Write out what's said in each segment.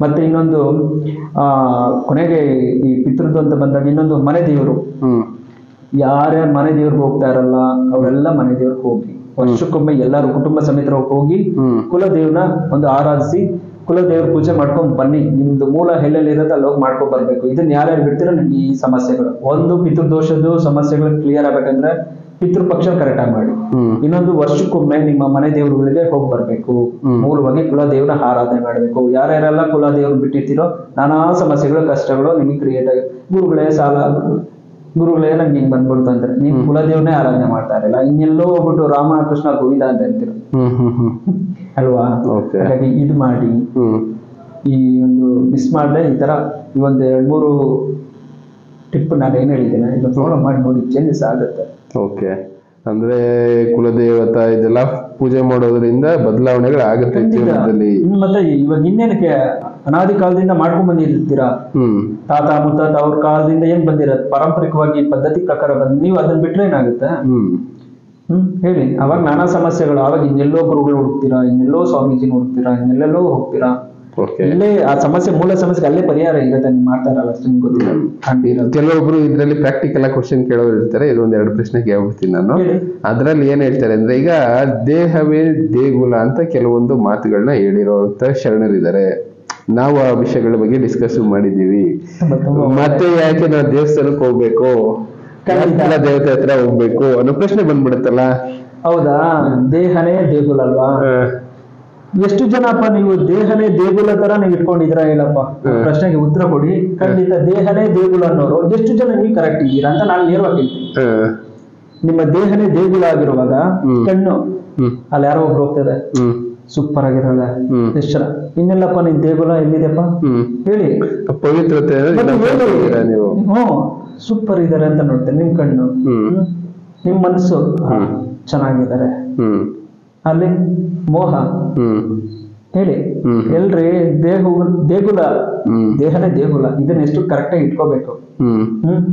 ಮತ್ತೆ ಇನ್ನೊಂದು ಆ ಕೊನೆಗೆ ಈ ಪಿತೃದ್ದು ಅಂತ ಬಂದಾಗ ಇನ್ನೊಂದು ಮನೆ ದೇವರು ಹ್ಮ್ ಯಾರ್ಯಾರ ಮನೆ ದೇವ್ರಿಗೆ ಹೋಗ್ತಾ ಇರಲ್ಲ ಅವರೆಲ್ಲ ಮನೆ ದೇವ್ರಿಗೆ ಹೋಗಿ ವರ್ಷಕ್ಕೊಮ್ಮೆ ಎಲ್ಲರೂ ಕುಟುಂಬ ಸಮೇತರ ಹೋಗಿ ಹ್ಮ್ ಕುಲದೇವ್ನ ಒಂದು ಆರಾಧಿಸಿ ಕುಲದೇವ್ರ ಪೂಜೆ ಮಾಡ್ಕೊಂಡ್ ಬನ್ನಿ ನಿಮ್ದು ಮೂಲ ಎಲ್ಲೆಲ್ಲಿ ಇರುತ್ತೆ ಅಲ್ಲಿ ಹೋಗಿ ಮಾಡ್ಕೊಂಡ್ ಬರ್ಬೇಕು ಇದನ್ನ ಯಾರ್ಯಾರು ಬಿಡ್ತೀರೋ ನಿಮ್ಗೆ ಈ ಸಮಸ್ಯೆಗಳು ಒಂದು ಪಿತೃದೋಷದ್ದು ಸಮಸ್ಯೆಗಳು ಕ್ಲಿಯರ್ ಆಗ್ಬೇಕಂದ್ರೆ ಪಿತೃಪಕ್ಷ ಕರೆಕ್ಟ್ ಆಗಿ ಮಾಡಿ ಹ್ಮ್ ಇನ್ನೊಂದು ವರ್ಷಕ್ಕೊಮ್ಮೆ ನಿಮ್ಮ ಮನೆ ದೇವರುಗಳಿಗೆ ಹೋಗಿ ಬರ್ಬೇಕು ಹ್ಮ್. ಮೂಲವಾಗಿ ಕುಲದೇವ್ರ ಆರಾಧನೆ ಮಾಡಬೇಕು ಯಾರ್ಯಾರೆಲ್ಲ ಕುಲದೇವ್ರು ಬಿಟ್ಟಿರ್ತೀರೋ ನಾನಾ ಸಮಸ್ಯೆಗಳು ಕಷ್ಟಗಳು ನಿಮಗೆ ಕ್ರಿಯೇಟ್ ಆಗಿ ಗುರುಗಳೇ ಸಾಲ ಗುರುಗಳೇ ನಂಗೆ ಹಿಂಗ್ ಬಂದ್ಬಿಡ್ತು ಅಂದ್ರೆ ನೀನ್ ಕುಲದೇವ್ರನ್ನೇ ಆರಾಧನೆ ಮಾಡ್ತಾ ಇರಲ್ಲ ಇನ್ನೆಲ್ಲೋ ಹೋಗ್ಬಿಟ್ಟು ರಾಮ ಕೃಷ್ಣ ಗೋವಿಂದ ಅಂತ ಹೇಳ್ತೀರ ಹ್ಮ್ ಹ್ಮ್ ಹ್ಮ್ ಅಲ್ವಾ ಓಕೆ ಹಾಗಾಗಿ ಇದು ಮಾಡಿ ಹ್ಮ್ ಈ ಒಂದು ಮಿಸ್ ಮಾಡದೆ ಈ ತರ ಈ ಒಂದು ಎರಡ್ ಮೂರು ಟಿಪ್ ನಾನು ಏನ್ ಹೇಳಿದ್ದೇನೆ ಇದನ್ನ ಫಾಲೋ ಮಾಡಿ ನೋಡಿ ಚೇಂಜಸ್ ಆಗುತ್ತೆ ಓಕೆ ಅಂದ್ರೆ ಕುಲದೇವತಾ ಇದೆಲ್ಲ ಪೂಜೆ ಮಾಡೋದ್ರಿಂದ ಬದಲಾವಣೆಗಳು ಆಗುತ್ತೆ ಖಂಡಿತ. ಜೀವನದಲ್ಲಿ ಹ್ಮ್, ಮತ್ತೆ ಇವಾಗ ಇನ್ನೇನಕ್ಕೆ ಅನಾದಿ ಕಾಲದಿಂದ ಮಾಡ್ಕೊಂಡ್ ಬಂದಿರ್ತೀರಾ ಹ್ಮ್ ತಾತ ಮುತ್ತಾತ ಅವ್ರ ಕಾಲದಿಂದ ಏನ್ ಬಂದಿರತ್ತೆ ಪಾರಂಪರಿಕವಾಗಿ ಪದ್ಧತಿ ಪ್ರಕಾರ ಬಂದ್ ನೀವು ಅದನ್ನ ಬಿಟ್ರೆ ಏನಾಗುತ್ತೆ ಹ್ಮ್ ಹ್ಮ್ ಹೇಳಿ ಅವಾಗ ನಾನಾ ಸಮಸ್ಯೆಗಳು ಅವಾಗ ಇನ್ನೆಲ್ಲೋ ಗುರುಗಳು ಹುಡುಕ್ತೀರಾ ಇನ್ನೆಲ್ಲೋ ಸ್ವಾಮೀಜಿನ ಹುಡುಕ್ತೀರಾ ಇನ್ನೆಲ್ಲೆಲ್ಲೋ ಹೋಗ್ತೀರಾ ಓಕೆ ಇಲ್ಲೇ ಆ ಸಮಸ್ಯೆ ಮೂಲ ಸಮಸ್ಯೆಗೆ ಅಲ್ಲೇ ಪರಿಹಾರ ಇರುತ್ತೆ ನೀವು ಮಾಡ್ತಾ ಇರಲ್ಲ ಅಷ್ಟು ನಿಮ್ಗೆ ಗೊತ್ತಿಲ್ಲ ಹಂಗಿರೋದು ಕೆಲವೊಬ್ರು ಇದ್ರಲ್ಲಿ ಪ್ರಾಕ್ಟಿಕಲ್ ಆಗಿ ಕ್ವಶನ್ ಕೇಳೋರು ಇರ್ತಾರೆ ಇದೊಂದ್ ಎರಡು ಪ್ರಶ್ನೆ ಕೇಳ್ಬಿಡ್ತೀನಿ ನಾನು ಹೇಳಿ ಅದ್ರಲ್ಲಿ ಏನ್ ಹೇಳ್ತಾರೆ ಅಂದ್ರೆ ಈಗ ದೇಹವೇ ದೇಗುಲ ಅಂತ ಕೆಲವೊಂದು ಮಾತುಗಳನ್ನ ಹೇಳಿರೋಂತ ಶರಣರಿದ್ದಾರೆ ನಾವು ಆ ವಿಷಯಗಳ ಬಗ್ಗೆ ಡಿಸ್ಕಸ್ ಮಾಡಿದೀವಿ ತುಂಬಾ ತುಂಬಾ ಮತ್ತೆ ಯಾಕೆ ನಾವು ದೇವಸ್ಥಾನಕ್ಕೆ ಹೋಗ್ಬೇಕು ಖಂಡಿತ. ಯಾಕೆ ದೇವತೆ ಹತ್ರ ಹೋಗ್ಬೇಕು ಅನ್ನೋ ಪ್ರಶ್ನೆ ಬಂದ್ಬಿಡುತ್ತಲ್ಲ ಹೌದಾ ದೇಹನೇ ದೇಗುಲ ಅಲ್ವಾ ಆ, ಎಷ್ಟು ಜನಪ್ಪ ನೀವು ದೇಹನೇ ದೇಗುಲ ತರ ನೀವು ಇಟ್ಕೊಂಡಿದ್ದೀರಾ ಹೇಳಪ್ಪ ಹ್ಮ್. ಪ್ರಶ್ನೆಗೆ ಉತ್ತರ ಕೊಡಿ ಖಂಡಿತ ದೇಹನೇ ದೇಗುಲ ಅನ್ನೋರು ಎಷ್ಟು ಜನ ನೀವು ಕರೆಕ್ಟ್ ಇದ್ದೀರಾ ಅಂತ ನಾನು ನೇರವಾಗಿ ಹೇಳ್ತೀನಿ ಆ, ನಿಮ್ಮ ದೇಹನೇ ದೇಗುಲ ಆಗಿರುವಾಗ ಹ್ಮ್. ಕಣ್ಣು ಹ್ಮ್ ಅಲ್ಲಿ ಯಾರೋ ಒಬ್ರು ಹೋಗ್ತಿದೆ ಹ್ಮ್ ಸೂಪರ್ ಆಗಿರಲ್ಲ ಹ್ಮ್ ಎಷ್ಟು ಜನ ಇನ್ನೆಲ್ಲಪ್ಪ ನಿನ್ ದೇಗುಲ ಎಲ್ಲಿದೆಪ್ಪ ಹ್ಮ್ ಹೇಳಿ ಪವಿತ್ರತೆ ಅಂದ್ರೆ ಮತ್ತೆ ಇನ್ನೊಂದ್ ಹೇಳಿ. ಹೇಳ್ತೀರಾ ನೀವು ಹ್ಞೂ ಸೂಪರ್ ಇದಾರೆ ಅಂತ ನೋಡ್ತೇನೆ ನಿಮ್ ಕಣ್ಣು ಹ್ಮ್ ಹ್ಮ್. ನಿಮ್ ಮನಸ್ಸು ಆ, ಹ್ಮ್. ಚೆನ್ನಾಗಿದ್ದಾರೆ ಹ್ಮ್ ಅಲ್ಲಿ ಮೋಹ ಹ್ಮ್ ಹೇಳಿ ಹ್ಮ್. ಎಲ್ರಿ ದೇಹು ದೇಗುಲ ಹ್ಮ್ ದೇಹನೇ ದೇಗುಲ ಇದನ್ನ ಎಷ್ಟು ಕರೆಕ್ಟ್ ಆಗಿ ಇಟ್ಕೋಬೇಕು ಹ್ಮ್ ಹ್ಮ್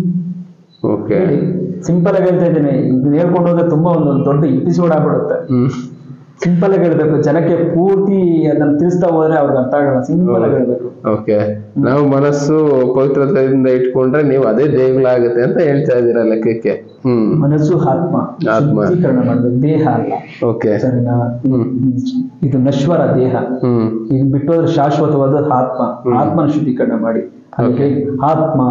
ಓಕೆ ಹೇಳಿ ಸಿಂಪಲ್ ಆಗಿ ಹೇಳ್ತಾ ಇದ್ದೀನಿ ಇದನ್ನ ಹೇಳ್ಕೊಂಡು ಹೋದ್ರೆ ತುಂಬಾ ಒಂದು ದೊಡ್ಡ ಎಪಿಸೋಡ್ ಆಗ್ಬಿಡುತ್ತೆ ಹ್ಮ್ ಸಿಂಪಲ್ ಆಗಿ ಹೇಳ್ಬೇಕು ಜನಕ್ಕೆ ಪೂರ್ತಿ ಅದನ್ನ ತಿಳಿಸ್ತಾ ಹೋದ್ರೆ ಅವ್ರಿಗೆ ಅರ್ಥ ಆಗಲ್ಲ ಸಿಂಪಲ್ ಆಗಿ ಹೇಳ್ಬೇಕು ಓಕೆ ನಾವು ಮನಸ್ಸು ಪವಿತ್ರತೆಯಿಂದ ಇಟ್ಕೊಂಡ್ರೆ ನೀವು ಅದೇ ದೇಗುಲ ಆಗುತ್ತೆ ಅಂತ ಹೇಳ್ತಾ ಇದ್ದೀರಾ ಲೆಕ್ಕಕ್ಕೆ ಹ್ಮ್ ಮನಸ್ಸು ಆತ್ಮ ಆತ್ಮ. ಶುದ್ಧೀಕರಣ ಮಾಡ್ಬೇಕು ದೇಹ ಅಲ್ಲ ಓಕೆ ಸರಿನಾ ಹ್ಮ್. ಇದು ನಶ್ವರ ದೇಹ ಹ್ಮ್ ಇದು ಬಿಟ್ಟು ಹೋದ್ರೆ ಶಾಶ್ವತವಾದ ಆತ್ಮ ಹ್ಮ್. ಆತ್ಮನ ಶುದ್ಧೀಕರಣ ಮಾಡಿ ಅದಕ್ಕೆ ಆತ್ಮ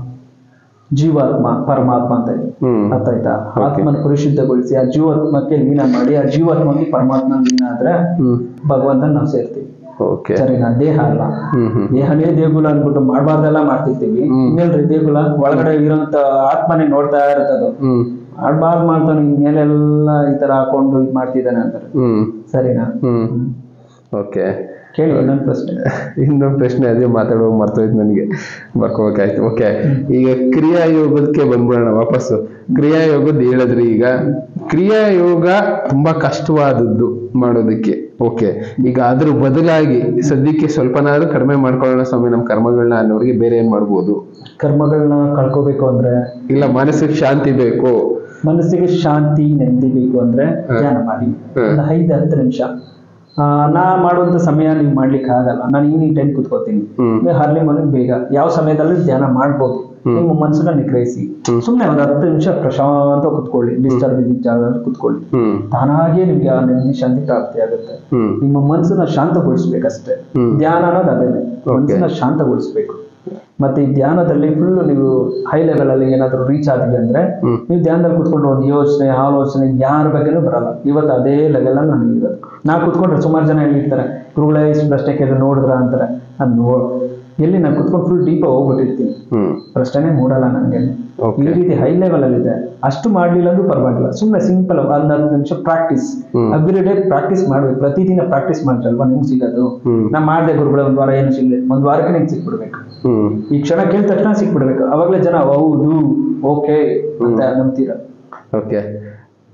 ಜೀವಾತ್ಮ ಪರಮಾತ್ಮ ಅಂತ ಇದೆ ಹ್ಮ್ ಅರ್ಥ ಆಯ್ತಾ Okay. ಆತ್ಮನ ಪರಿಶುದ್ಧಗೊಳಿಸಿ ಆ ಜೀವಾತ್ಮಕ್ಕೆ ಲೀನ ಮಾಡಿ ಆ ಜೀವಾತ್ಮಕ್ಕೆ ಪರಮಾತ್ಮ ಲೀನ ಆದ್ರೆ ಹ್ಮ್ ಭಗವಂತನ ನಾವು ಸೇರ್ತೀವಿ ಓಕೆ ಸರಿನಾ ದೇಹ ಅಲ್ಲ ಹ್ಮ್ ಹ್ಮ್ ದೇಹನೇ ದೇಗುಲ ಅನ್ಬಿಟ್ಟು ಮಾಡಬಾರ್ದೆಲ್ಲ ಮಾಡ್ತಿರ್ತೀವಿ ಹ್ಮ್. ಇನ್ನೆಲ್ರಿ ದೇಗುಲ ಒಳಗಡೆ ಇರೋಂತ ಆತ್ಮನೇ ನೋಡ್ತಾ ಇರ್ತದು ಹ್ಮ್ ಮಾಡ್ಬಾರ್ದು ಮಾಡ್ತಾನೆ ಮೇಲೆಲ್ಲ ಈ ತರ ಹಾಕೊಂಡು ಇದ್ ಮಾಡ್ತಿದ್ದಾನೆ ಅಂತಾರೆ ಹ್ಮ್ ಸರಿನಾ ಹ್ಮ್ ಓಕೆ ಕೇಳಿ ಇನ್ನೊಂದು ಪ್ರಶ್ನೆ ಇನ್ನೊಂದು ಪ್ರಶ್ನೆ ಅದೇ ಮಾತಾಡುವಾಗ ಮರ್ತೋಯ್ತು ನನಗೆ ಬರ್ಕೋಬೇಕಾಯ್ತು ಓಕೆ ಈಗ ಕ್ರಿಯಾಯೋಗಕ್ಕೆ ಬಂದ್ಬಿಡೋಣ ವಾಪಸ್ಸು ಕ್ರಿಯಾಯೋಗದ ಹೇಳಿದ್ರಿ ಈಗ ಕ್ರಿಯಾಯೋಗ ತುಂಬಾ ಕಷ್ಟವಾದದ್ದು ಮಾಡೋದಕ್ಕೆ ಓಕೆ ಈಗ ಅದ್ರ ಬದಲಾಗಿ ಸದ್ಯಕ್ಕೆ ಸ್ವಲ್ಪನಾದ್ರೂ ಕಡಿಮೆ ಮಾಡ್ಕೊಳ್ಳೋಣ ಸ್ವಾಮಿ ನಮ್ಮ ಕರ್ಮಗಳನ್ನ ಅನ್ನೋರಿಗೆ ಬೇರೆ ಏನ್ ಮಾಡ್ಬೋದು ಕರ್ಮಗಳನ್ನ ಕಳ್ಕೋಬೇಕು ಅಂದ್ರೆ ಇಲ್ಲ ಮಾನಸಿಕ ಶಾಂತಿ ಬೇಕು ಮನಸ್ಸಿಗೆ ಶಾಂತಿ ನೆಮ್ಮದಿ ಬೇಕು ಅಂದ್ರೆ ಹ್ಮ್. ಧ್ಯಾನ ಮಾಡಿ ಹ್ಮ್. ಒಂದು ಐದು ಹತ್ತು ನಿಮಿಷ ಆ, ನಾ ಮಾಡುವಂತ ಸಮಯ ನೀವು ಮಾಡ್ಲಿಕ್ಕೆ ಆಗಲ್ಲ ನಾನು ಈವ್ನಿಂಗ್ ಟೈಮ್ ಕುತ್ಕೋತೀನಿ ಹ್ಮ್ ಹರ್ಲಿ ಮನೆಗೆ ಬೇಗ ಯಾವ ಸಮಯದಲ್ಲಿ ಧ್ಯಾನ ಮಾಡ್ಬೋದು ಹ್ಮ್. ನಿಮ್ಮ ಮನಸ್ಸನ್ನ ನಿಗ್ರಹಿಸಿ ಹ್ಮ್. ಸುಮ್ಮನೆ ಒಂದು ಹತ್ತು ನಿಮಿಷ ಪ್ರಶಾಂತ ಕುತ್ಕೊಳ್ಳಿ ಡಿಸ್ಟರ್ಬ್ ಇದ್ದ ಜಾಗದಲ್ಲಿ ಕುತ್ಕೊಳ್ಳಿ ಹ್ಮ್ ತಾನಾಗೆ ನಿಮ್ಗೆ ಆ ನೆಮ್ಮದಿ ಶಾಂತಿ ಪ್ರಾಪ್ತಿ ಆಗುತ್ತೆ ಹ್ಮ್ ನಿಮ್ಮ ಮನಸ್ಸನ್ನ ಶಾಂತಗೊಳಿಸ್ಬೇಕಷ್ಟೇ ಹ್ಮ್. ಧ್ಯಾನ ಅನ್ನೋದು ಅದೇನೆ ಮನಸ್ಸನ್ನ ಶಾಂತಗೊಳಿಸ್ಬೇಕು ಮತ್ತೆ ಈ ಧ್ಯಾನದಲ್ಲಿ ಫುಲ್ ನೀವು ಹೈ ಲೆವೆಲ್ ಅಲ್ಲಿ ಏನಾದ್ರು ರೀಚ್ ಆದ್ವಿ ಅಂದ್ರೆ ಹ್ಮ್. ನೀವು ಧ್ಯಾನದಲ್ಲಿ ಕುತ್ಕೊಂಡ್ರೆ ಒಂದು ಯೋಚನೆ ಆಲೋಚನೆ ಯಾರ ಬಗ್ಗೆನೂ ಬರಲ್ಲ ಇವತ್ತು ಅದೇ ಲೆವೆಲ್ ಅಲ್ಲಿ ನನಗೆ ಇರೋದು ನಾ ಕುತ್ಕೊಂಡ್ರೆ ಸುಮಾರು ಜನ ಹೇಳಿರ್ತಾರೆ ಗುರುಗಳೇ ಇಷ್ಟು ಪ್ರಶ್ನೆ ಕೇಳಿದ್ರೆ ನೋಡಿದ್ರ ಅಂತಾರೆ ನಾನು ನೋ ಎಲ್ಲಿ ನಾನು ಕುತ್ಕೊಂಡು ಫುಲ್ ಡೀಪ್ ಹೋಗ್ಬಿಟ್ಟಿರ್ತೀನಿ ಹ್ಮ್ ಪ್ರಶ್ನೆನೇ ಮೂಡಲ್ಲ ನನಗೆ Okay. ಈ ರೀತಿ ಹೈ ಲೆವೆಲ್ ಅಲ್ಲಿ ಇದೆ ಅಷ್ಟು ಮಾಡ್ಲಿಲ್ಲ ಅಂದ್ರೂ ಪರವಾಗಿಲ್ಲ ಸುಮ್ಮನೆ ಸಿಂಪಲ್ ಒಂದ್ ಹತ್ತು ನಿಮಿಷ practice hmm. Every day practice ಮಾಡ್ಬೇಕು ಪ್ರತಿದಿನ ಪ್ರಾಕ್ಟೀಸ್ ಮಾಡಿದ್ರಲ್ವಾ ನಿಮ್ಗೆ ಸಿಗೋದು ಹ್ಮ್ ನಾ ಮಾಡ್ದೆ ಗುರುಗಳೇ ಒಂದ್ ವಾರ ಏನು ಸಿಗ್ಲಿ ಒಂದ್ ವಾರಕ್ಕೆ ನಿಮ್ಗೆ ಸಿಕ್ಬಿಡ್ಬೇಕು ಹ್ಮ್ ಈ ಕ್ಷಣ ಕೇಳಿದ ತಕ್ಷಣ ಸಿಕ್ಬಿಡ್ಬೇಕು ಅವಾಗಲೇ ಜನ ಹೌದು ಓಕೆ ಅಂತ ನಂಬ್ತೀರ ಓಕೆ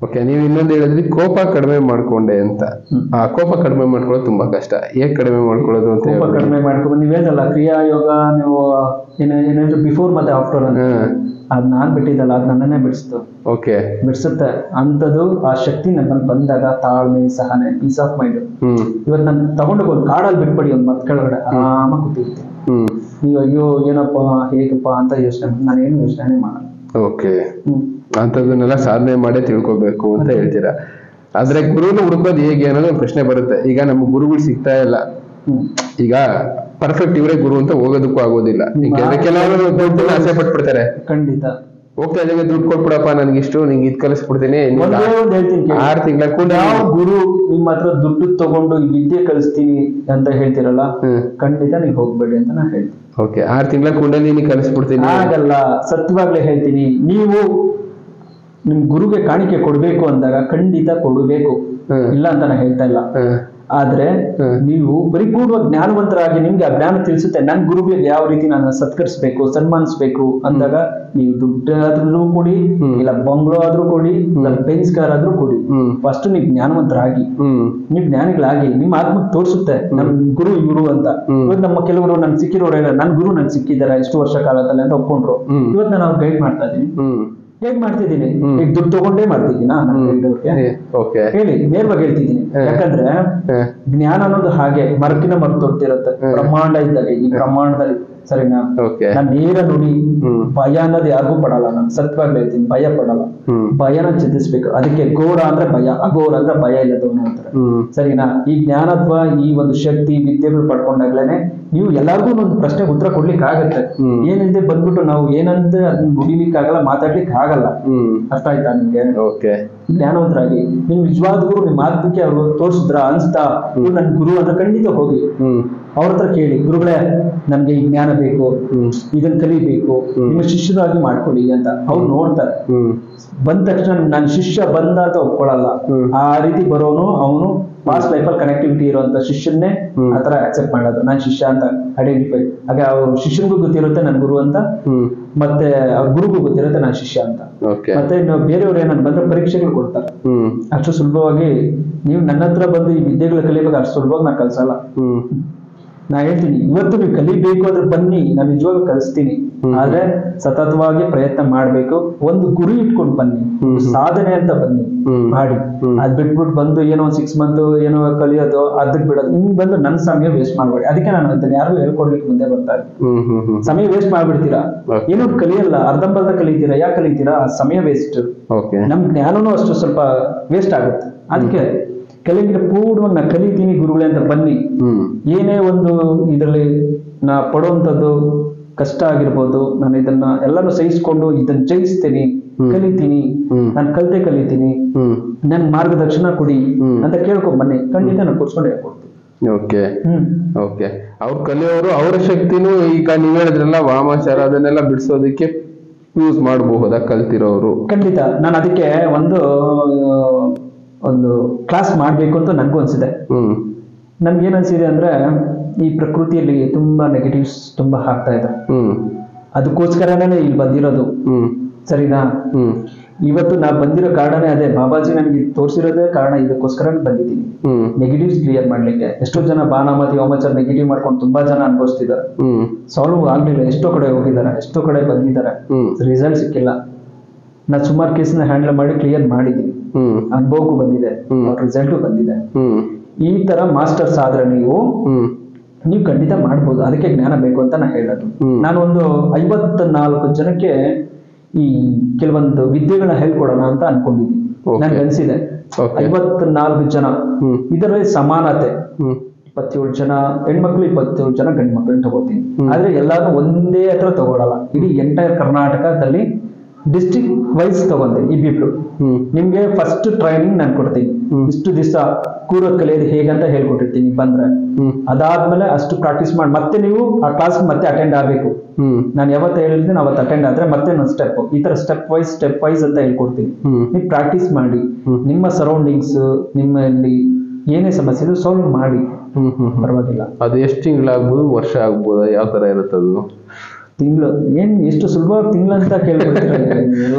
ಓಕೆ ನೀವು ಇನ್ನೊಂದು ಹೇಳಿದ್ರಿ ಕೋಪ ಕಡಿಮೆ ಮಾಡ್ಕೊಂಡೆ ಅಂತ ಹ್ಮ್. ಆ ಕೋಪ ಕಡಿಮೆ ಮಾಡ್ಕೊಳ್ಳೋದು ತುಂಬಾ ಕಷ್ಟ ಹೇಗ್ ಕಡಿಮೆ ಮಾಡ್ಕೊಳ್ಳೋದು ಅಂತ ಕೋಪ ಹೇಳ್ಬಿಡಿ. ಕಡಿಮೆ ಮಾಡ್ಕೊಂಡು ನೀವು ಹೇಳ್ದಲ್ಲ ಕ್ರಿಯಾ ಯೋಗ ನೀವು ಏನ ಏನಾದ್ರು ಬಿಫೋರ್ ಮತ್ತೆ ಆಫ್ಟರ್ ಅಂತ ಹ್ಮ್ ಅದ್ ನಾನ್ ಬಿಟ್ಟಿದ್ದಲ್ಲ ಅದ್ ನನ್ನನ್ನೇ ಬಿಡಿಸ್ತು ಓಕೆ ಬಿಡಿಸುತ್ತೆ ಅಂಥದ್ದು ಆ ಶಕ್ತಿ ನನ್ನಲ್ಲಿ ಬಂದಾಗ ತಾಳ್ಮೆ ಸಹನೆ ಪೀಸ್ ಆಫ್ ಮೈಂಡ್ ಹ್ಮ್ ಇವತ್ತು ನಾನು ತಗೊಂಡು ಒಂದು ಕಾಡಲ್ಲಿ ಬಿಟ್ಬಿಡಿ ಒಂದು ಮತ್ ಕೆಳಗಡೆ ಆರಾಮಾಗಿ ಕೂತಿರ್ತೀನಿ ಹ್ಮ್ ನೀವು ಅಯ್ಯೋ ಏನಪ್ಪ ಹೇಗಪ್ಪ ಅಂತ ಯೋಚನೆ ನಾನೇನು ಯೋಚನೆ ಮಾಡಲ್ಲ ಓಕೆ ಹ್ಮ್ ಅಂಥದ್ದನ್ನೆಲ್ಲ ಸಾಧನೆ ಮಾಡೇ ತಿಳ್ಕೊಬೇಕು ಅಂತ ಹೇಳ್ತೀರಾ ಆದ್ರೆ ಗುರುನ ಹುಡುಕೋದು ಹೇಗೆ ಅನ್ನೋದು ಒಂದು ಪ್ರಶ್ನೆ ಬರುತ್ತೆ ಈಗ ನಮ್ಗೆ ಗುರುಗಳು ಸಿಗ್ತಾ ಇಲ್ಲ ಹ್ಮ್ ಈಗ ಪರ್ಫೆಕ್ಟ್ ಇವರೇ ಗುರು ಅಂತ ಹೋಗೋದಕ್ಕೂ ಆಗೋದಿಲ್ಲ ಈಗ ಕೆಲವರು ದುಡ್ಡನ್ನ ಆಸೆ ಪಟ್ಬಿಡ್ತಾರೆ ಖಂಡಿತ ಹೋಗ್ತಾ ಇದ್ದಾಗ ದುಡ್ಡು ಕೊಟ್ಬಿಡಪ್ಪ ನನ್ಗೆ ಇಷ್ಟು ನಿಂಗೆ ಇದ್ ಕಲಿಸ್ಬಿಡ್ತೀನಿ ನೀನ್ ಒಂದೇ ಒಂದು ಹೇಳ್ತೀನಿ ಕೇಳಿ. ಆರು ತಿಂಗಳ ಕೂಡ ಯಾವ ಗುರು ನಿಮ್ಮ ಹತ್ರ ದುಡ್ಡು ತಗೊಂಡು ಈ ವಿದ್ಯೆ ಕಲಿಸ್ತೀನಿ ಅಂತ ಹೇಳ್ತಿರಲ್ಲ ಹ್ಮ್ ಖಂಡಿತ ನೀವು ಹೋಗ್ಬೇಡಿ ಅಂತ ನಾನು ಹೇಳ್ತೀನಿ ಓಕೆ ಆರು ತಿಂಗಳ ಕುಂಡಲಿನಿ ಕಲಿಸ್ಬಿಡ್ತೀನಿ ಆಗಲ್ಲ ಸತ್ಯವಾಗ್ಲೇ ಹೇಳ್ತೀನಿ ನೀವು ನಿಮ್ ಗುರುಗೆ ಕಾಣಿಕೆ ಕೊಡ್ಬೇಕು ಅಂದಾಗ ಖಂಡಿತ ಕೊಡಬೇಕು ಹ್ಮ್. ಇಲ್ಲ ಅಂತ ನಾನು ಹೇಳ್ತಾ ಇಲ್ಲ ಹ್ಮ್ ಆದ್ರೆ ಹ್ಮ್. ನೀವು ಪರಿಪೂರ್ಣ ಜ್ಞಾನವಂತರಾಗಿ ನಿಮ್ಗೆ ಆ ಜ್ಞಾನ ತಿಳಿಸುತ್ತೆ ನನ್ ಗುರುಗಳಿಗೆ ಯಾವ ರೀತಿ ನಾನು ಸತ್ಕರಿಸ್ಬೇಕು ಸನ್ಮಾನಿಸ್ಬೇಕು ಅಂದಾಗ ನೀವು ದುಡ್ಡಾದ್ರೂ ಕೊಡಿ ಹ್ಮ್. ಇಲ್ಲ ಬಂಗ್ಲೋ ಆದ್ರೂ ಕೊಡಿ ಇಲ್ಲ ಬೆನ್ಸ್ ಕಾರ್ ಆದ್ರೂ ಕೊಡಿ ಹ್ಮ್ ಫಸ್ಟ್ ನೀವು ಜ್ಞಾನವಂತರಾಗಿ ಹ್ಮ್ ನೀವು ಜ್ಞಾನಿಗಳಾಗಿ ನಿಮ್ಮ ಆತ್ಮಕ್ಕೆ ತೋರಿಸುತ್ತೆ ನಮ್ ಗುರು ಇವರು ಅಂತ ಹ್ಮ್. ಇವತ್ತು ನಮ್ಮ ಕೆಲವರು ನನ್ ಸಿಕ್ಕಿರೋರು ಹೇಳ ನನ್ ಗುರು ನನ್ ಸಿಕ್ಕಿದ್ದಾರೆ ಎಷ್ಟು ವರ್ಷ ಕಾಲದಲ್ಲಿ ಅಂತ ಒಪ್ಕೊಂಡ್ರು ಹ್ಮ್. ಇವತ್ತು ನಾನು ಅವ್ರು ಗೈಡ್ ಮಾಡ್ತಾ ಇದ್ದೀನಿ ಹ್ಮ್ ಹೇಗ್ ಮಾಡ್ತಿದ್ದೀನಿ ಹ್ಮ್. ಈಗ ದುಡ್ಡು ತಗೊಂಡೇ ಮಾಡ್ತಿದ್ದೀನಾ ನಾನು ಹೇಳಿದವ್ರಿಗೆ ಓಕೆ ಹೇಳಿ ನೇರವಾಗಿ ಹೇಳ್ತಿದ್ದೀನಿ ಹ್ಮ್. ಯಾಕಂದ್ರೆ ಹ್ಮ್ ಜ್ಞಾನ ಅನ್ನೋದು ಹಾಗೆ ಮರಕಿನ ಮರ್ತೊಡ್ತಿರುತ್ತೆ ಹ್ಮ್. ಬ್ರಹ್ಮಾಂಡ ಇದ್ದಾಗ ಈ ಬ್ರಹ್ಮಾಂಡದಲ್ಲಿ ಸರಿನಾ ಓಕೆ ನಾನು ನೇರ ನುಡಿ ಹ್ಮ್ ಭಯ ಅನ್ನೋದು ಯಾರಿಗೂ ಪಡಲ್ಲ ನಾನು ಸತ್ಯವಾಗ್ಲೂ ಹೇಳ್ತೀನಿ ಭಯ ಪಡಲ್ಲ ಹ್ಮ್ ಭಯನ ಚಿಂತಿಸ್ಬೇಕು ಅದಕ್ಕೆ ಘೋರ ಅಂದ್ರೆ ಭಯ ಅಘೋರ ಅಂದ್ರೆ ಭಯ ಇಲ್ಲದವನು ಅಂತಾರೆ ಹ್ಮ್ ಸರಿನಾ ಈ ಜ್ಞಾನತ್ವ ಈ ಒಂದು ಶಕ್ತಿ ವಿದ್ಯೆಗಳು ಪಡ್ಕೊಂಡಾಗ್ಲೇನೆ ನೀವು ಎಲ್ಲಾರ್ಗೂ ಒಂದು ಪ್ರಶ್ನೆಗೆ ಉತ್ತರ ಕೊಡ್ಲಿಕ್ಕೆ ಆಗತ್ತೆ ಹ್ಮ್. ಏನಿದೆ ಬಂದ್ಬಿಟ್ಟು ನಾವು ಏನಂತ ಅದನ್ನ ನುಡಿಲಿಕ್ಕೆ ಆಗಲ್ಲ ಮಾತಾಡ್ಲಿಕ್ಕೆ ಆಗಲ್ಲ ಹ್ಮ್ ಅರ್ಥ ಆಯ್ತಾ ನಿಮ್ಗೆ ಓಕೆ ಜ್ಞಾನವಂತರಾಗಿ ನಿಮ್ ನಿಜವಾದ ಗುರು ನಿಮ್ಮ ಆತ್ಮಕ್ಕೆ ಅವರು ತೋರಿಸಿದ್ರ ಅನ್ಸ್ತಾ ಇವ್ರು ನನ್ ಗುರು ಅಂದ್ರೆ ಖಂಡಿತ ಹೋಗಿ ಹ್ಮ್ ಅವ್ರ ಹತ್ರ ಕೇಳಿ ಗುರುಗಳೇ ನನ್ಗೆ ಈ ಜ್ಞಾನ ಬೇಕು ಹ್ಮ್ ಇದನ್ನ ಕಲಿಬೇಕು ಹ್ಮ್. ನಿಮ್ಮ ಶಿಷ್ಯರಾಗಿ ಮಾಡ್ಕೊಳ್ಳಿ ಅಂತ ಅವ್ರು ನೋಡ್ತಾರೆ ಹ್ಮ್ ಬಂದ ತಕ್ಷಣ ನನ್ನ ಶಿಷ್ಯ ಬಂದ ಅಂತ ಒಪ್ಕೊಳ್ಳಲ್ಲ ಹ್ಮ್. ಆ ರೀತಿ ಬರೋನು ಅವನು ಪಾಸ್ಟ್ ಲೈಫಲ್ಲಿ ಕನೆಕ್ಟಿವಿಟಿ ಇರುವಂತ ಶಿಷ್ಯನ್ನೇ ಹ್ಮ್. ಆತರ ಅಕ್ಸೆಪ್ಟ್ ಮಾಡೋದು ನಾನು ಶಿಷ್ಯ ಅಂತ ಐಡೆಂಟಿಫೈ ಹಾಗೆ ಅವ್ರ ಶಿಷ್ಯನಿಗೂ ಗೊತ್ತಿರುತ್ತೆ ನನ್ನ ಗುರು ಅಂತ ಹ್ಮ್ ಮತ್ತೆ ಅವ್ರ ಗುರುಗೂ ಗೊತ್ತಿರುತ್ತೆ ನಾನು ಶಿಷ್ಯ ಅಂತ ಓಕೆ ಮತ್ತೆ ಇನ್ನು ಬೇರೆಯವ್ರು ಏನಂತ ಬಂದ್ರೆ ಪರೀಕ್ಷೆಗಳು ಕೊಡ್ತಾರೆ ಹ್ಮ್ ಅಷ್ಟು ಸುಲಭವಾಗಿ ನೀವು ನನ್ನ ಹತ್ರ ಬಂದು ಈ ವಿದ್ಯೆಗಳು ಕಲಿಬೇಕು ಅಷ್ಟು ಸುಲಭವಾಗಿ ನಾನು ಕಲ್ಸಲ್ಲ ಹ್ಮ್ ನಾ ಹೇಳ್ತೀನಿ ಇವತ್ತು ನೀವು ಕಲಿಬೇಕು ಅಂದ್ರೆ ಬನ್ನಿ ನಾನು ನಿಜವಾಗ್ಲೂ ಕಲಿಸ್ತೀನಿ ಹ್ಮ್. ಆದ್ರೆ ಸತತವಾಗಿ ಪ್ರಯತ್ನ ಮಾಡ್ಬೇಕು ಒಂದು ಗುರಿ ಇಟ್ಕೊಂಡು ಬನ್ನಿ ಹ್ಮ್. ಸಾಧನೆ ಅಂತ ಬನ್ನಿ ಹ್ಮ್. ಮಾಡಿ ಹ್ಮ್. ಅದ್ ಬಿಟ್ಬಿಟ್ಟು ಬಂದು ಏನೋ ಒಂದ್ ಸಿಕ್ಸ್ ಮಂತ್ ಏನೋ ಕಲಿಯೋದು ಅದಕ್ಕೆ ಬಿಡೋದು ಹಿಂಗ್ ಬಂದು ನನ್ನ ಸಮಯ ವೇಸ್ಟ್ ಮಾಡ್ಬೇಡಿ ಅದಕ್ಕೆ ನಾನು ಅದನ್ನ ಯಾರು ಹೇಳ್ಕೊಡ್ಲಿಕ್ಕೆ ಮುಂದೆ ಬರ್ತಾರೆ ಹ್ಮ್ ಹ್ಮ್ ಹ್ಮ್ ಸಮಯ ವೇಸ್ಟ್ ಮಾಡ್ಬಿಡ್ತೀರಾ Okay. ಏನೋ ಕಲಿಯಲ್ಲ ಅರ್ಧಂಬರ್ಧ ಕಲಿತೀರಾ ಯಾಕೆ ಕಲಿತೀರಾ ಆ ಸಮಯ ವೇಸ್ಟ್ ಓಕೆ ನಮ್ ಜ್ಞಾನನೂ ಅಷ್ಟು ಸ್ವಲ್ಪ ವೇಸ್ಟ್ ಆಗುತ್ತೆ ಅದಕ್ಕೆ ಕೆಲವರಿಗೆ ಪೂರ್ಣವಾಗಿ ನಾ ಕಲಿತೀನಿ ಗುರುಗಳೇ ಅಂತ ಬನ್ನಿ ಹ್ಮ್ ಏನೇ ಒಂದು ಇದರಲ್ಲಿ ನಾ ಪಡುವಂಥದ್ದು ಕಷ್ಟ ಆಗಿರ್ಬೋದು ನಾನು ಇದನ್ನ ಎಲ್ಲಾನು ಸಹಿಸ್ಕೊಂಡು ಇದನ್ನ ಜಯಿಸ್ತೀನಿ ಹ್ಮ್. ಕಲಿತೀನಿ ಹ್ಮ್. ನಾನು ಕಲ್ತೆ ಕಲಿತೀನಿ ಹ್ಮ್ ನನ್ ಮಾರ್ಗದರ್ಶನ ಕೊಡಿ ಹ್ಮ್. ಅಂತ ಕೇಳ್ಕೊಂಡ್ ಬನ್ನಿ ಖಂಡಿತ ನಾನು ಕೂರ್ಸ್ಕೊಂಡು ಹೇಳ್ಕೊಡ್ತೀನಿ ಓಕೆ ಹ್ಮ್ ಓಕೆ ಅವ್ರು ಕಲಿಯೋರು ಅವರ ಶಕ್ತಿನೂ ಈಗ ನೀವ್ ಹೇಳಿದ್ರಲ್ಲ ವಾಮಾಚಾರ ಅದನ್ನೆಲ್ಲ ಬಿಡಿಸೋದಕ್ಕೆ ಯೂಸ್ ಮಾಡಬಹುದಾ ಕಲ್ತಿರೋರು ಖಂಡಿತ ನಾನು ಅದಕ್ಕೆ ಒಂದು ಆ, ಒಂದು ಕ್ಲಾಸ್ ಮಾಡ್ಬೇಕು ಅಂತ ನನಗೂ ಅನ್ಸಿದೆ ಹ್ಮ್ ನನ್ಗೆ ಏನ್ ಅನ್ಸಿದೆ ಅಂದ್ರೆ ಈ ಪ್ರಕೃತಿಯಲ್ಲಿ ತುಂಬಾ ನೆಗೆಟಿವ್ಸ್ ತುಂಬಾ ಆಗ್ತಾ ಇದೆ ಹ್ಮ್ ಅದಕ್ಕೋಸ್ಕರನೇ ಇಲ್ಲಿ ಬಂದಿರೋದು ಹ್ಮ್ ಸರಿನಾ ಹ್ಮ್ ಇವತ್ತು ನಾ ಬಂದಿರೋ ಕಾರಣನೇ ಅದೇ ಬಾಬಾಜಿ ನನಗೆ ತೋರಿಸಿರೋದೇ ಕಾರಣ ಇದಕ್ಕೋಸ್ಕರ ಬಂದಿದ್ದೀನಿ ಹ್ಮ್ ನೆಗೆಟಿವ್ಸ್ ಕ್ಲಿಯರ್ ಮಾಡ್ಲಿಕ್ಕೆ ಎಷ್ಟೋ ಜನ ಬಾನಾಮತಿ ಹೋಮಚಾರ ನೆಗೆಟಿವ್ ಮಾಡ್ಕೊಂಡು ತುಂಬಾ ಜನ ಅನುಭವಿಸ್ತಿದ್ದಾರೆ ಹ್ಮ್ ಸಾಲ್ವ್ ಆಗ್ಲಿಲ್ಲ ಎಷ್ಟೋ ಕಡೆ ಹೋಗಿದ್ದಾರೆ ಎಷ್ಟೋ ಕಡೆ ಬಂದಿದ್ದಾರೆ ಹ್ಮ್ ರಿಸಲ್ಟ್ ಸಿಕ್ಕಿಲ್ಲ ನಾ ಸುಮಾರು ಕೇಸ್ನ ಹ್ಯಾಂಡಲ್ ಮಾಡಿ ಕ್ಲಿಯರ್ ಮಾಡಿದ್ದೀನಿ ಹ್ಮ್ ಅನುಭವಕ್ಕೂ ಬಂದಿದೆ ಹ್ಮ್. ರಿಸಲ್ಟು ಬಂದಿದೆ ಹ್ಮ್ ಈ ತರ ಮಾಸ್ಟರ್ಸ್ ಆದ್ರೆ ನೀವು ಹ್ಮ್ ನೀವು ಖಂಡಿತ ಮಾಡ್ಬೋದು ಅದಕ್ಕೆ ಜ್ಞಾನ ಬೇಕು ಅಂತ ನಾ ಹೇಳೋದು ಹ್ಮ್. ನಾನು ಒಂದು ಐವತ್ತ ನಾಲ್ಕು ಜನಕ್ಕೆ ಈ ಕೆಲವೊಂದು ವಿದ್ಯೆಗಳನ್ನ ಹೇಳ್ಕೊಡೋಣ ಅಂತ ಅನ್ಕೊಂಡಿದ್ದೀನಿ Okay. ನನ್ಗೆ ಅನ್ಸಿದೆ Okay. ಐವತ್ತ ನಾಲ್ಕು ಜನ ಹ್ಮ್ ಇದರಲ್ಲಿ ಸಮಾನತೆ ಹ್ಮ್ ಇಪ್ಪತ್ತೇಳು ಜನ ಹೆಣ್ಮಕ್ಳು ಇಪ್ಪತ್ತೇಳು ಜನ ಗಂಡು ಮಕ್ಳು ತಗೋತೀನಿ ಹ್ಮ್. ಆದ್ರೆ ಎಲ್ಲಾರು ಒಂದೇ ಹತ್ರ ತಗೊಳಲ್ಲ ಇಡೀ ಎಂಟೈರ್ ಕರ್ನಾಟಕದಲ್ಲಿ ಡಿಸ್ಟ್ರಿಕ್ಟ್ ವೈಸ್ ತಗೊಂತೀನಿ ಇಬ್ಬಿಬ್ರು ಹ್ಮ್ ನಿಮ್ಗೆ ಫಸ್ಟ್ ಟ್ರೈನಿಂಗ್ ನಾನು ಕೊಡ್ತೀನಿ ಹ್ಮ್. ಇಷ್ಟು ದಿವಸ ಕೂರೋದ್ ಕಲಿಯೋದು ಹೇಗಂತ ಹೇಳ್ಕೊಟ್ಟಿರ್ತೀನಿ ಬಂದ್ರೆ ಹ್ಮ್ ಅದಾದ್ಮೇಲೆ ಅಷ್ಟು ಪ್ರಾಕ್ಟೀಸ್ ಮಾಡಿ ಮತ್ತೆ ನೀವು ಆ ಕ್ಲಾಸ್ ಮತ್ತೆ ಅಟೆಂಡ್ ಆಗಬೇಕು ಹ್ಮ್ ನಾನು ಯಾವತ್ತು ಹೇಳಿದ್ದೀನಿ ಅವತ್ತು ಅಟೆಂಡ್ ಆದ್ರೆ ಮತ್ತೆ ಒಂದು ಸ್ಟೆಪ್ ಈ ತರ ಸ್ಟೆಪ್ ವೈಸ್ ಸ್ಟೆಪ್ ವೈಸ್ ಅಂತ ಹೇಳ್ಕೊಡ್ತೀನಿ ಹ್ಮ್ ನೀವು ಪ್ರಾಕ್ಟೀಸ್ ಮಾಡಿ ಹ್ಮ್. ನಿಮ್ಮ ಸರೌಂಡಿಂಗ್ಸ್ ನಿಮ್ಮಲ್ಲಿ ಏನೇ ಸಮಸ್ಯೆ ಇದೆ ಸಾಲ್ವ್ ಮಾಡಿ ಹ್ಮ್ ಹ್ಮ್ ಹ್ಮ್ ಪರವಾಗಿಲ್ಲ ಅದು ಎಷ್ಟು ತಿಂಗಳಾಗ್ಬೋದು ವರ್ಷ ಆಗ್ಬೋದಾ ಯಾವ ತರ ಇರುತ್ತೆ ಅದು ತಿಂಗಳು ಏನ್ ಎಷ್ಟು ಸುಲಭವಾಗಿ ತಿಂಗಳು ಅಂತ ಕೇಳ್ಬಿಡ್ತೀರ ಎಲ್ಲ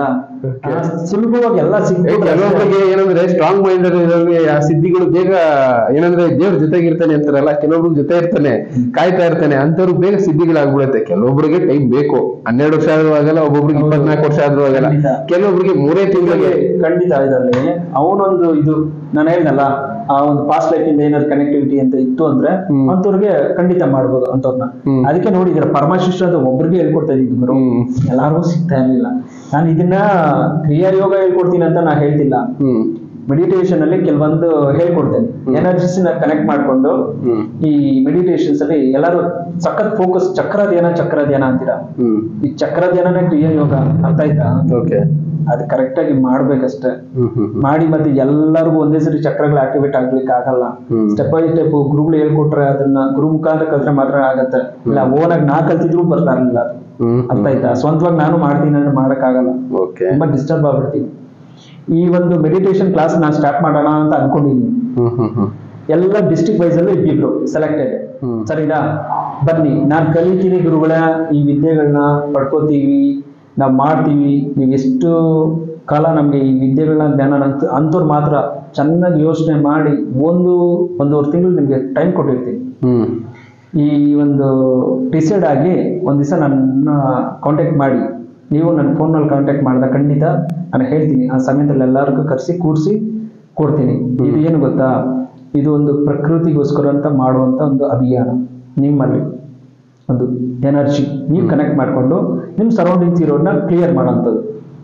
ಆ, ಸುಲಭವಾಗಿ ಎಲ್ಲ ಏ, ಸಿಗ್ಬೋದು ಕೆಲವೊಬ್ಬರಿಗೆ ಏನಂದ್ರೆ ಸ್ಟ್ರಾಂಗ್ ಮೈಂಡ್ ಇರೋರಿಗೆ ಆ ಸಿದ್ಧಿಗಳು ಬೇಗ ಏನಂದ್ರೆ ದೇವ್ರ ಜೊತೆಗೆ ಇರ್ತಾನೆ ಅಂತಾರಲ್ಲ ಕೆಲವೊಬ್ರು ಜೊತೆ ಇರ್ತಾನೆ ಕಾಯ್ತಾ ಇರ್ತಾನೆ ಅಂತವ್ರು ಬೇಗ ಸಿದ್ಧಿಗಳಾಗ್ಬಿಡುತ್ತೆ ಕೆಲವೊಬ್ರಿಗೆ ಟೈಮ್ ಬೇಕು ಹನ್ನೆರಡು ವರ್ಷ ಆದ್ರೂ ಆಗಲ್ಲ ಒಬ್ಬೊಬ್ರಿಗೆ ಹೌದು. ಇಪ್ಪತ್ನಾಲ್ಕು ವರ್ಷ ಆದ್ರೂ ಆಗಲ್ಲ ಖಂಡಿತ. ಕೆಲವೊಬ್ರಿಗೆ ಮೂರೇ ತಿಂಗಳಿಗೆ ಖಂಡಿತ ಇದರಲ್ಲಿ ಅವನೊಂದು ಇದು ನಾನು ಹೇಳ್ದಲ್ಲ ಆ ಒಂದು ಪಾಸ್ಟ್ ಲೈಫ್ ಇಂದ ಏನಾದ್ರು ಕನೆಕ್ಟಿವಿಟಿ ಅಂತ ಇತ್ತು ಅಂದ್ರೆ ಹ್ಮ್. ಅಂತವ್ರಿಗೆ ಖಂಡಿತ ಮಾಡ್ಬೋದು ಅಂತವ್ರನ್ನ ಹ್ಮ್. ಅದಕ್ಕೆ ನೋಡಿದ್ರೆ ಪರಮಶಿಷ್ಟ ಅಂತ ಒಬ್ರಿಗೆ ಹೇಳ್ಕೊಡ್ತಾ ಇದ್ದಿದ್ದು ಗುರು ಹ್ಮ್. ಎಲ್ಲಾರ್ಗೂ ಸಿಗ್ತಾ ಇರ್ಲಿಲ್ಲ ನಾನು ಇದನ್ನ ಕ್ರಿಯಾ ಯೋಗ ಹೇಳ್ಕೊಡ್ತೀನಿ ಅಂತ ನಾ ಹೇಳ್ತಿಲ್ಲ ಹ್ಮ್ ಮೆಡಿಟೇಷನ್ ಅಲ್ಲಿ ಕೆಲವೊಂದು ಹೇಳ್ಕೊಡ್ತೇನೆ ಹ್ಮ್. ಎನರ್ಜಿಸ್ ನ ಕನೆಕ್ಟ್ ಮಾಡ್ಕೊಂಡು ಹ್ಮ್ ಈ ಮೆಡಿಟೇಷನ್ಸ್ ಅಲ್ಲಿ ಎಲ್ಲರೂ ಸಖತ್ ಫೋಕಸ್ ಚಕ್ರ ಧ್ಯಾನ ಚಕ್ರ ಧ್ಯಾನ ಅಂತೀರಾ ಹ್ಮ್ ಈ ಚಕ್ರ ಧ್ಯಾನನೇ ಕ್ರಿಯಾ ಯೋಗ ಅರ್ಥ ಆಯ್ತಾ ಓಕೆ ಅದು ಕರೆಕ್ಟ್ ಆಗಿ ಮಾಡ್ಬೇಕಷ್ಟೇ ಹ್ಮ್ ಹ್ಮ್ ಹ್ಮ್ ಮಾಡಿ ಮತ್ತೆ ಎಲ್ಲರಿಗೂ ಒಂದೇ ಸರಿ ಚಕ್ರಗಳು ಆಕ್ಟಿವೇಟ್ ಆಗ್ಲಿಕ್ಕೆ ಆಗಲ್ಲ ಹ್ಮ್. ಸ್ಟೆಪ್ ಬೈ ಸ್ಟೆಪ್ ಗುರುಗಳು ಹೇಳ್ಕೊಟ್ರೆ ಅದನ್ನ ಗುರು ಮುಖಾಂತರ ಕಲ್ತ್ರೆ ಮಾತ್ರ ಆಗತ್ತೆ ಇಲ್ಲ ಓನ್ ಆಗಿ ನಾ ಕಲ್ತಿದ್ರು ಬರ್ತಾ ಇರಲಿಲ್ಲ ಅದು. ಹ್ಮ್ ಅರ್ಥ ಆಯ್ತಾ ಸ್ವಂತವಾಗಿ ನಾನು ಮಾಡ್ತೀನಿ ಅಂದ್ರೆ ಮಾಡಕ್ಕಾಗಲ್ಲ ಓಕೆ ತುಂಬಾ ಡಿಸ್ಟರ್ಬ್ ಆಗ್ಬಿಡ್ತೀನಿ ಈ ಒಂದು ಮೆಡಿಟೇಷನ್ ಕ್ಲಾಸ್ ನಾನು ಸ್ಟಾರ್ಟ್ ಮಾಡೋಣ ಅಂತ ಅನ್ಕೊಂಡಿದ್ದೀನಿ ಹ್ಮ್ ಹ್ಮ್ ಹ್ಮ್ ಎಲ್ಲ ಡಿಸ್ಟ್ರಿಕ್ಟ್ ವೈಸ್ ಅಲ್ಲಿ ಇಬ್ಬಿಬ್ರು ಸೆಲೆಕ್ಟೆಡ್ ಹ್ಮ್. ಸರಿನಾ ಬನ್ನಿ ನಾನು ಕಲಿತೀನಿ ಗುರುಗಳ ಈ ವಿದ್ಯೆಗಳನ್ನ ಪಡ್ಕೋತೀವಿ ನಾವು ಮಾಡ್ತೀವಿ ನೀವು ಎಷ್ಟು ಕಾಲ ನಮಗೆ ಈ ವಿದ್ಯೆಗಳನ್ನ ಜ್ಞಾನ ಅಂತ ಅಂಥವ್ರು ಮಾತ್ರ ಚೆನ್ನಾಗಿ ಯೋಚನೆ ಮಾಡಿ ಒಂದು ಒಂದೂವರೆ ತಿಂಗಳು ನಿಮಗೆ ಟೈಮ್ ಕೊಟ್ಟಿರ್ತೀನಿ ಹ್ಮ್ ಈ ಒಂದು ಡಿಸೈಡ್ ಆಗಿ ಒಂದು ದಿವಸ ನನ್ನ ಕಾಂಟ್ಯಾಕ್ಟ್ ಮಾಡಿ ನೀವು ನನ್ನ ಫೋನಲ್ಲಿ ಕಾಂಟ್ಯಾಕ್ಟ್ ಮಾಡಿದ ಖಂಡಿತ ನಾನು ಹೇಳ್ತೀನಿ ಆ ಸಮಯದಲ್ಲಿ ಎಲ್ಲರಿಗೂ ಕರೆಸಿ ಕೂರಿಸಿ ಕೊಡ್ತೀನಿ ಇದು ಏನು ಗೊತ್ತಾ ಇದು ಒಂದು ಪ್ರಕೃತಿಗೋಸ್ಕರ ಅಂತ ಮಾಡುವಂಥ ಒಂದು ಅಭಿಯಾನ ನಿಮ್ಮಲ್ಲಿ ಒಂದು ಎನರ್ಜಿ ನೀವು ಕನೆಕ್ಟ್ ಮಾಡಿಕೊಂಡು ನಿಮ್ಮ ಸರೌಂಡಿಂಗ್ಸ್ ಇರೋದನ್ನ ಕ್ಲಿಯರ್ ಮಾಡೋಂಥದ್ದು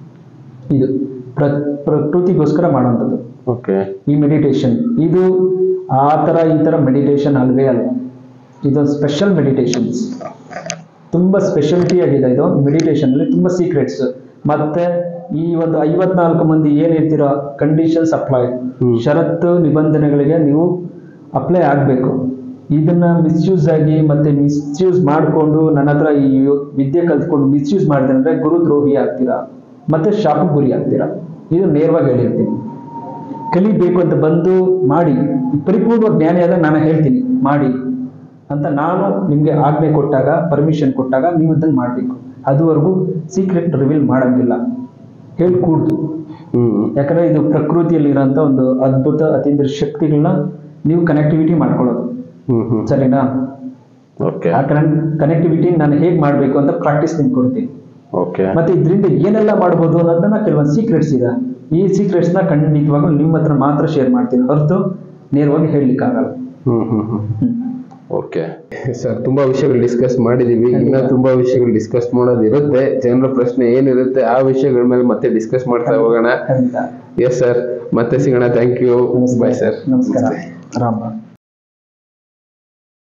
ಇದು ಪ್ರ ಪ್ರಕೃತಿಗೋಸ್ಕರ ಮಾಡೋಂಥದ್ದು ಓಕೆ ಈ ಮೆಡಿಟೇಷನ್ ಇದು ಆ ಥರ ಈ ಥರ ಮೆಡಿಟೇಷನ್ ಅಲ್ವೇ ಅಲ್ಲ ಇದೊಂದು ಸ್ಪೆಷಲ್ ಮೆಡಿಟೇಷನ್ಸ್ ತುಂಬ ಸ್ಪೆಷಾಲಿಟಿ ಆಗಿದೆ ಇದು ಮೆಡಿಟೇಷನ್ ಅಲ್ಲಿ ತುಂಬ ಸೀಕ್ರೆಟ್ಸ್ ಮತ್ತೆ ಈ ಒಂದು ಐವತ್ನಾಲ್ಕು ಮಂದಿ ಏನಿರ್ತೀರೋ ಕಂಡೀಷನ್ಸ್ ಅಪ್ಲೈ ಹ್ಮ್. ಷರತ್ತು ನಿಬಂಧನೆಗಳಿಗೆ ನೀವು ಅಪ್ಲೈ ಆಗಬೇಕು ಇದನ್ನ ಮಿಸ್ಯೂಸ್ ಆಗಿ ಮತ್ತೆ ಮಿಸ್ಯೂಸ್ ಮಾಡಿಕೊಂಡು ನನ್ನ ಹತ್ರ ಈ ಯೋ- ವಿದ್ಯೆ ಕಲ್ತ್ಕೊಂಡು ಮಿಸ್ಯೂಸ್ ಮಾಡಿದ್ರೆ ಅಂದ್ರೆ ಗುರುದ್ರೋಹಿ ಆಗ್ತೀರಾ ಮತ್ತೆ ಶಾಪಕ್ಕೆ ಗುರಿ ಆಗ್ತೀರಾ ಇದು ನೇರವಾಗಿ ಹೇಳಿರ್ತೀನಿ ಕಲಿಬೇಕು ಅಂತ ಬಂದು ಮಾಡಿ ಪರಿಪೂರ್ಣ ಜ್ಞಾನಿಯಾದ ನಾನು ಹೇಳ್ತೀನಿ ಮಾಡಿ ಅಂತ ನಾನು ನಿಮಗೆ ಆಜ್ಞೆ ಕೊಟ್ಟಾಗ ಪರ್ಮಿಷನ್ ಕೊಟ್ಟಾಗ ನೀವು ಅದನ್ನು ಮಾಡಬೇಕು ಅದುವರೆಗೂ ಸೀಕ್ರೆಟ್ ರಿವೀಲ್ ಮಾಡಂಗಿಲ್ಲ ಹೇಳ್ಕೂಡ್ದು ಹ್ಮ್ ಯಾಕಂದ್ರೆ ಇದು ಪ್ರಕೃತಿಯಲ್ಲಿರೋಂಥ ಒಂದು ಅದ್ಭುತ ಅತೀಂದ್ರ ಶಕ್ತಿಗಳನ್ನ ನೀವು ಕನೆಕ್ಟಿವಿಟಿ ಮಾಡ್ಕೊಳ್ಳೋದು ಹ್ಮ್ ಹ್ಮ್ ಸರಿನಾ ಓಕೆ ಆ ಕನೆಕ್ಟಿವಿಟಿ ನಾನು ಹೇಗೆ ಮಾಡಬೇಕು ಅಂತ ಪ್ರಾಕ್ಟೀಸ್ ನಿಮ್ಗೆ ಕೊಡ್ತೀನಿ ಓಕೆ ಮತ್ತೆ ಇದರಿಂದ ಏನೆಲ್ಲ ಮಾಡ್ಬೋದು ಅನ್ನೋದನ್ನ ಕೆಲವೊಂದು ಸೀಕ್ರೆಟ್ಸ್ ಇದೆ ಈ ಸೀಕ್ರೆಟ್ಸ್ ನ ಖಂಡಿತವಾಗ್ಲೂ ನಿಮ್ಮ ಹತ್ರ ಮಾತ್ರ ಶೇರ್ ಮಾಡ್ತೀನಿ ಹೊರತು ನೇರವಾಗಿ ಹೇಳಲಿಕ್ಕಾಗಲ್ಲ ಹ್ಮ್ ಹ್ಮ್ ಹ್ಮ್ ಹ್ಮ್. ಓಕೆ ಸರ್ ತುಂಬಾ ವಿಷಯಗಳು ಡಿಸ್ಕಸ್ ಮಾಡಿದೀವಿ ಇನ್ನ ತುಂಬಾ ವಿಷಯಗಳು ಡಿಸ್ಕಸ್ ಮಾಡೋದು ಇರುತ್ತೆ ಜನರ ಪ್ರಶ್ನೆ ಏನಿರುತ್ತೆ ಆ ವಿಷಯಗಳ ಮೇಲೆ ಮತ್ತೆ ಡಿಸ್ಕಸ್ ಮಾಡ್ತಾ ಹೋಗೋಣ ಖಂಡಿತ ಎಸ್ ಸರ್ ಮತ್ತೆ ಸಿಗೋಣ ಥ್ಯಾಂಕ್ ಯು ಬಾಯ್ ಸರ್ ನಮಸ್ಕಾರ ರಾಮ